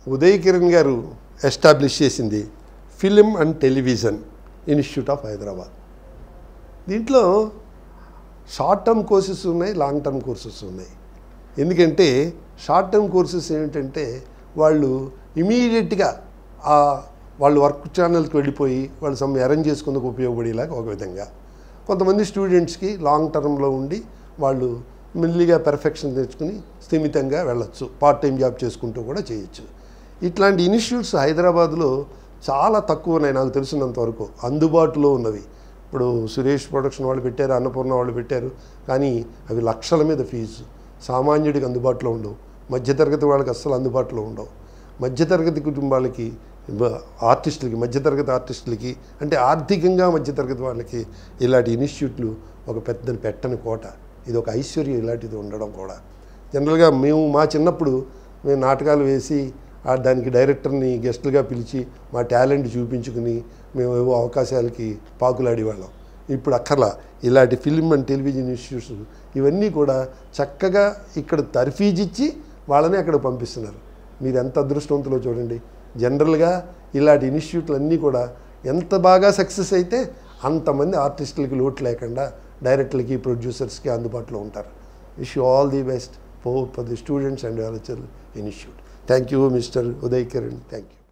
ఉదయ్ కిరణ్ గారు ఎస్టాబ్లిష్ చేసింది film and television institute of Hyderabad దీంట్లో షార్ట్ టర్మ్ కోర్సెస్ ఉన్నాయి లాంగ్ టర్మ్ కోర్సెస్ ఉన్నాయి ఎందుకంటే షార్ట్ టర్మ్ కోర్సెస్ ఏంటంటే వాళ్ళు ఇమీడియట్గా ఆ వాళ్ళు వర్క్ ఛానల్కి వెళ్ళిపోయి వాళ్ళు సమ్ అరేంజ్ చేసుకుందుకు ఉపయోగపడేలాగా ఒక విధంగా కొంతమంది స్టూడెంట్స్కి లాంగ్ టర్మ్లో ఉండి వాళ్ళు మెల్లిగా పెర్ఫెక్షన్ తెచ్చుకుని స్థిమితంగా వెళ్ళొచ్చు పార్ట్ టైం జాబ్ చేసుకుంటూ కూడా చేయొచ్చు ఇట్లాంటి ఇన్స్టిట్యూట్స్ హైదరాబాద్లో చాలా తక్కువ ఉన్నాయి నాకు తెలిసినంత వరకు అందుబాటులో ఉన్నవి ఇప్పుడు సురేష్ ప్రొడక్షన్ వాళ్ళు పెట్టారు అన్నపూర్ణ వాళ్ళు పెట్టారు కానీ అవి లక్షల మీద ఫీజు సామాన్యుడికి అందుబాటులో ఉండవు మధ్యతరగతి వాళ్ళకి అస్సలు అందుబాటులో ఉండవు మధ్యతరగతి కుటుంబాలకి బ- ఆర్టిస్టులకి మధ్యతరగతి ఆర్టిస్టులకి అంటే ఆర్థికంగా మధ్యతరగతి వాళ్ళకి ఇలాంటి ఇన్స్టిట్యూట్లు ఒక పెద్ద పెట్టని కోట ఇది ఒక ఐశ్వర్యం ఇలాంటిది ఉండడం కూడా జనరల్గా మేము మా చిన్నప్పుడు మేము నాటకాలు వేసి ఆ దానికి డైరెక్టర్ని గెస్టులుగా పిలిచి మా టాలెంట్ చూపించుకుని మేము ఏవో అవకాశాలకి పాకులాడేవాళ్ళం ఇప్పుడు అక్కర్లా ఇలాంటి ఫిల్మ్ అండ్ టెలివిజన్ ఇన్స్టిట్యూట్స్ ఇవన్నీ కూడా చక్కగా ఇక్కడ తర్ఫీజ్ ఇచ్చి వాళ్ళని అక్కడ పంపిస్తున్నారు మీరు ఎంత అదృష్టవంతులో చూడండి జనరల్గా ఇలాంటి ఇన్స్టిట్యూట్లు అన్నీ కూడా ఎంత బాగా సక్సెస్ అయితే అంతమంది ఆర్టిస్టులకి లోటు లేకుండా డైరెక్టర్లకి ప్రొడ్యూసర్స్కి అందుబాటులో ఉంటారు wish you all the best for for the students and institute thank you mister Uday Kiran thank you